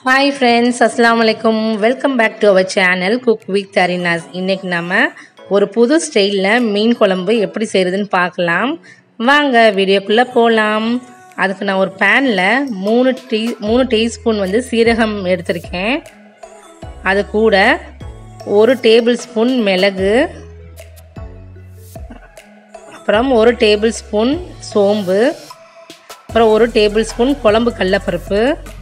hi friends அஸ்லாம் வலைக்கும் welcome back to our channel cook with Tharinas இன்றைக்கி நம்ம ஒரு புது ஸ்டைலில் மீன் குழம்பு எப்படி செய்கிறதுன்னு பார்க்கலாம் வாங்க வீடியோக்குள்ளே போகலாம் அதுக்கு நான் ஒரு பேனில் மூணு டீ மூணு டீஸ்பூன் வந்து சீரகம் எடுத்திருக்கேன் அது கூட ஒரு டேபிள் ஸ்பூன் மிளகு அப்புறம் ஒரு டேபிள் ஸ்பூன் சோம்பு அப்புறம் ஒரு டேபிள் ஸ்பூன் குழம்பு கடலப்பருப்பு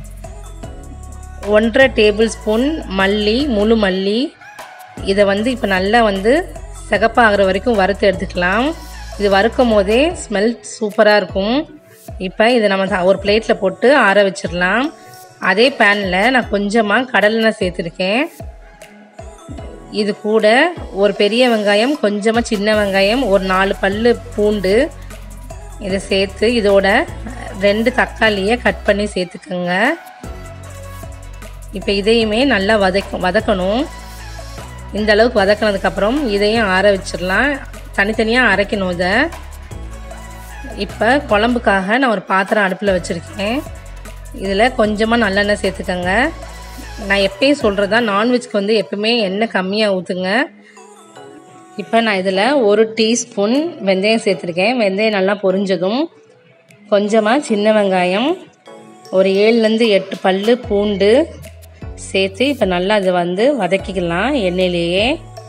ஒன்றரை டேபிள் ஸ்பூன் மல்லி முழு மல்லி இதை வந்து இப்போ நல்லா வந்து சிகப்பாகிற வரைக்கும் வறுத்து எடுத்துக்கலாம் இது வறுக்கும் போதே ஸ்மெல் சூப்பராக இருக்கும் இப்போ இதை நம்ம ஒரு பிளேட்டில் போட்டு ஆற வச்சிடலாம் அதே பேனில் நான் கொஞ்சமாக கடலெண்ணெய் சேர்த்துருக்கேன் இது கூட ஒரு பெரிய வெங்காயம் கொஞ்சமாக சின்ன வெங்காயம் ஒரு நாலு பல் பூண்டு இதை சேர்த்து இதோட ரெண்டு தக்காளியை கட் பண்ணி சேர்த்துக்கோங்க இப்போ இதையுமே நல்லா வதக்க வதக்கணும் இந்த அளவுக்கு வதக்கினதுக்கப்புறம் இதையும் ஆற வச்சிடலாம் தனித்தனியாக அரைக்கணும் இதை இப்போ குழம்புக்காக நான் ஒரு பாத்திரம் அடுப்பில் வச்சுருக்கேன் இதில் கொஞ்சமாக நல்லெண்ணெய் சேர்த்துக்கோங்க நான் எப்பயும் சொல்கிறது தான் நான்வெஜ்க்கு வந்து எப்பவுமே எண்ணெய் கம்மியாக ஊற்றுங்க இப்போ நான் இதில் ஒரு டீஸ்பூன் வெந்தயம் சேர்த்துருக்கேன் வெந்தயம் நல்லா பொரிஞ்சதும் கொஞ்சமாக சின்ன வெங்காயம் ஒரு ஏழுலேருந்து எட்டு பல் பூண்டு சேர்த்து இப்போ நல்லா அதை வந்து வதக்கிக்கலாம் எண்ணெயிலேயே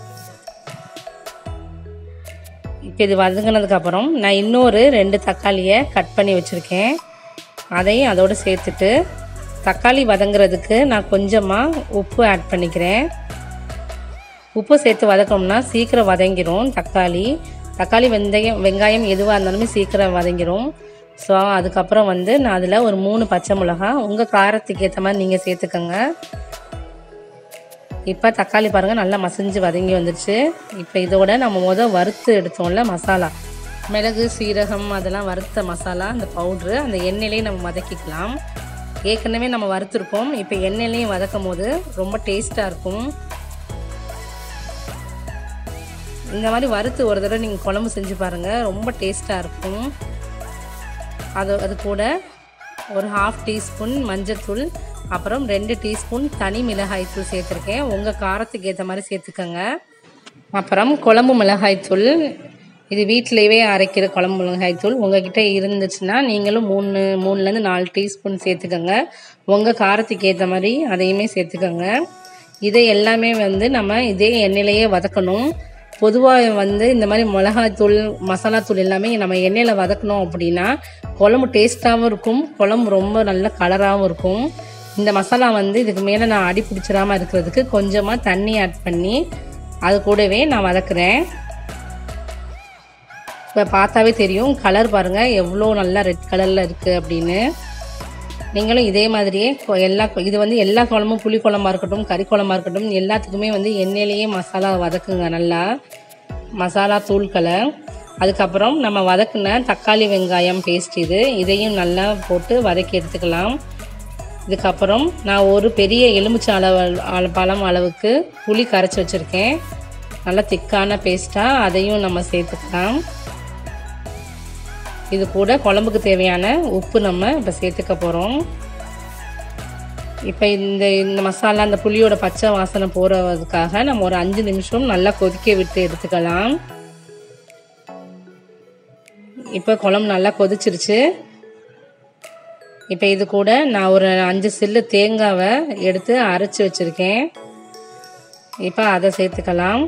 இப்போ இது வதங்கினதுக்கப்புறம் நான் இன்னொரு ரெண்டு தக்காளியை கட் பண்ணி வச்சுருக்கேன் அதையும் அதோடு சேர்த்துட்டு தக்காளி வதங்குறதுக்கு நான் கொஞ்சமாக உப்பு ஆட் பண்ணிக்கிறேன் உப்பு சேர்த்து வதக்கணும்னா சீக்கிரம் வதங்கிடும் தக்காளி தக்காளி வெந்தயம் வெங்காயம் எதுவாக இருந்தாலுமே சீக்கிரம் வதங்கிடும் ஸோ அதுக்கப்புறம் வந்து நான் அதில் ஒரு மூணு பச்சை மிளகா உங்கள் காரத்துக்கு ஏற்ற மாதிரி நீங்கள் சேர்த்துக்கோங்க இப்போ தக்காளி பாருங்கள் நல்லா மசிஞ்சு வதங்கி வந்துடுச்சு இப்போ இதோட நம்ம முதல் வறுத்து எடுத்தோம்ல மசாலா மிளகு சீரகம் அதெல்லாம் வறுத்த மசாலா அந்த பவுட்ரு அந்த எண்ணெயிலேயே நம்ம வதக்கிக்கலாம் ஏற்கனவே நம்ம வறுத்துருக்கோம் இப்போ எண்ணெயிலையும் வதக்கும் போது ரொம்ப டேஸ்ட்டாக இருக்கும் இந்த மாதிரி வறுத்து ஒரு தடவை நீங்கள் குழம்பு செஞ்சு பாருங்கள் ரொம்ப டேஸ்ட்டாக இருக்கும் அது அது கூட ஒரு ஹாஃப் டீஸ்பூன் மஞ்சத்தூள் அப்புறம் ரெண்டு டீஸ்பூன் தனி மிளகாய் தூள் சேர்த்துருக்கேன் உங்கள் காரத்துக்கு ஏற்ற மாதிரி சேர்த்துக்கோங்க அப்புறம் குழம்பு மிளகாய் தூள் இது வீட்டிலேயே அரைக்கிற குழம்பு மிளகாய் தூள் உங்ககிட்ட இருந்துச்சுன்னா நீங்களும் மூணு மூணுலேருந்து நாலு டீஸ்பூன் சேர்த்துக்கோங்க உங்கள் காரத்துக்கு ஏற்ற மாதிரி அதையுமே சேர்த்துக்கோங்க இதை எல்லாமே வந்து நம்ம இதே எண்ணெயிலேயே வதக்கணும் பொதுவாக வந்து இந்த மாதிரி மிளகாத்தூள் மசாலாத்தூள் எல்லாமே நம்ம எண்ணெயில் வதக்கணும் அப்படின்னா குழம்பு டேஸ்ட்டாகவும் இருக்கும் குழம்பு ரொம்ப நல்ல கலராகவும் இருக்கும் இந்த மசாலா வந்து இதுக்கு மேலே நான் அடி பிடிச்சிடாமல் இருக்கிறதுக்கு கொஞ்சமாக தண்ணி ஆட் பண்ணி அது கூடவே நான் வதக்குறேன் இப்போ பார்த்தாவே தெரியும் கலர் பாருங்கள் எவ்வளோ நல்லா ரெட் கலரில் இருக்குது அப்படின்னு நீங்களும் இதே மாதிரியே எல்லா இது வந்து எல்லா குழம்பும் புளி குழம்பா இருக்கட்டும் கறி குழம்பா இருக்கட்டும் எல்லாத்துக்குமே வந்து எண்ணெயிலேயே மசாலா வதக்குங்க நல்லா மசாலா தூள்களை அதுக்கப்புறம் நம்ம வதக்குன தக்காளி வெங்காயம் பேஸ்ட் இது இதையும் நல்லா போட்டு வதக்கி எடுத்துக்கலாம் இதுக்கப்புறம் நான் ஒரு பெரிய எலுமிச்சை அளவு பழம் அளவுக்கு புளி கரைச்சி வச்சுருக்கேன் நல்லா திக்கான பேஸ்ட்டாக அதையும் நம்ம சேர்த்துக்கலாம் இது கூட குழம்புக்கு தேவையான உப்பு நம்ம இப்போ சேர்த்துக்க போகிறோம் இப்போ இந்த இந்த மசாலா அந்த புளியோட பச்சை வாசனை போகிறதுக்காக நம்ம ஒரு அஞ்சு நிமிஷம் நல்லா கொதிக்க விட்டு எடுத்துக்கலாம் இப்போ குழம்பு நல்லா கொதிச்சிருச்சு இப்போ இது கூட நான் ஒரு அஞ்சு சில்லு தேங்காவை எடுத்து அரைச்சி வச்சுருக்கேன் இப்போ அதை சேர்த்துக்கலாம்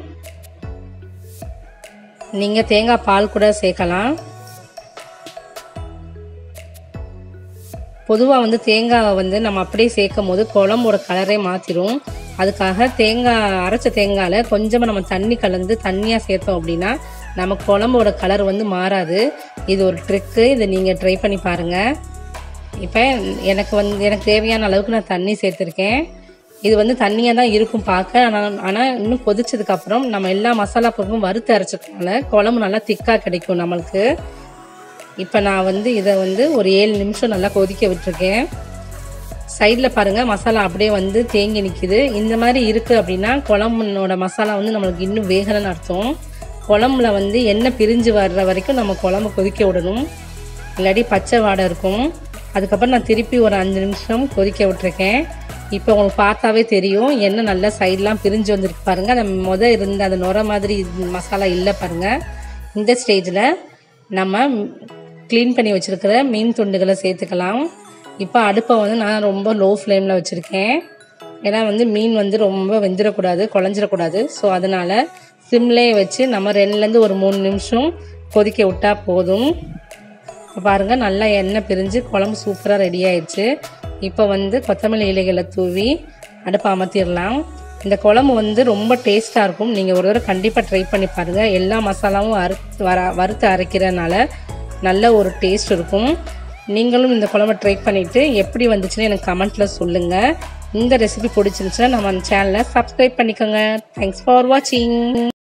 நீங்கள் தேங்காய் பால் கூட சேர்க்கலாம் பொதுவாக வந்து தேங்காவை வந்து நம்ம அப்படியே சேர்க்கும் போது குழம்போட கலரே மாற்றிடும் அதுக்காக தேங்காய் அரைச்ச தேங்காயில் கொஞ்சமாக நம்ம தண்ணி கலந்து தண்ணியாக சேர்த்தோம் அப்படின்னா நம்ம குழம்போட கலர் வந்து மாறாது இது ஒரு ட்ரிக்கு இதை நீங்கள் ட்ரை பண்ணி பாருங்கள் இப்போ எனக்கு வந்து எனக்கு தேவையான அளவுக்கு நான் தண்ணி சேர்த்துருக்கேன் இது வந்து தண்ணியாக தான் இருக்கும் பார்க்க ஆனால் ஆனால் இன்னும் கொதிச்சதுக்கப்புறம் நம்ம எல்லா மசாலா பொருளும் வறுத்து அரைச்சதுனால குழம்பு நல்லா திக்காக கிடைக்கும் நம்மளுக்கு இப்போ நான் வந்து இதை வந்து ஒரு ஏழு நிமிஷம் நல்லா கொதிக்க விட்டுருக்கேன் சைடில் பாருங்கள் மசாலா அப்படியே வந்து தேங்கி நிற்கிது இந்த மாதிரி இருக்குது அப்படின்னா குழம்புனோட மசாலா வந்து நம்மளுக்கு இன்னும் வேகலைன்னு அர்த்தம் குழம்புல வந்து எண்ணெய் பிரிஞ்சு வர்ற வரைக்கும் நம்ம குழம்பு கொதிக்க விடணும் இல்லாட்டி பச்சை வாடை இருக்கும் அதுக்கப்புறம் நான் திருப்பி ஒரு அஞ்சு நிமிஷம் கொதிக்க விட்டுருக்கேன் இப்போ உங்களுக்கு பார்த்தாவே தெரியும் எண்ணெய் நல்லா சைட்லாம் பிரிஞ்சு வந்துருக்கு பாருங்கள் அந்த முத இருந்த அந்த நுர மாதிரி மசாலா இல்லை பாருங்கள் இந்த ஸ்டேஜில் நம்ம க்ளீன் பண்ணி வச்சுருக்கிற மீன் துண்டுகளை சேர்த்துக்கலாம் இப்போ அடுப்பை வந்து நான் ரொம்ப லோ ஃப்ளேமில் வச்சுருக்கேன் ஏன்னா வந்து மீன் வந்து ரொம்ப வெந்துடக்கூடாது குழஞ்சிடக்கூடாது ஸோ அதனால் சிம்லேயே வச்சு நம்ம ரெண்டுலேருந்து ஒரு மூணு நிமிஷம் கொதிக்க விட்டால் போதும் பாருங்கள் நல்லா எண்ணெய் பிரிஞ்சு குழம்பு சூப்பராக ரெடி ஆயிடுச்சு இப்போ வந்து கொத்தமல்லி இலைகளை தூவி அடுப்பை அமர்த்திடலாம் இந்த குழம்பு வந்து ரொம்ப டேஸ்ட்டாக இருக்கும் நீங்கள் ஒரு தடவை கண்டிப்பாக ட்ரை பண்ணி பாருங்கள் எல்லா மசாலாவும் அறுத்து வர வறுத்து அரைக்கிறனால நல்ல ஒரு டேஸ்ட் இருக்கும் நீங்களும் இந்த குழம்பை ட்ரை பண்ணிவிட்டு எப்படி வந்துச்சுன்னு எனக்கு கமெண்ட்டில் சொல்லுங்கள் இந்த ரெசிபி பிடிச்சிருந்துச்சுன்னா நம்ம சேனலை சப்ஸ்கிரைப் பண்ணிக்கோங்க தேங்க்ஸ் ஃபார் வாட்சிங்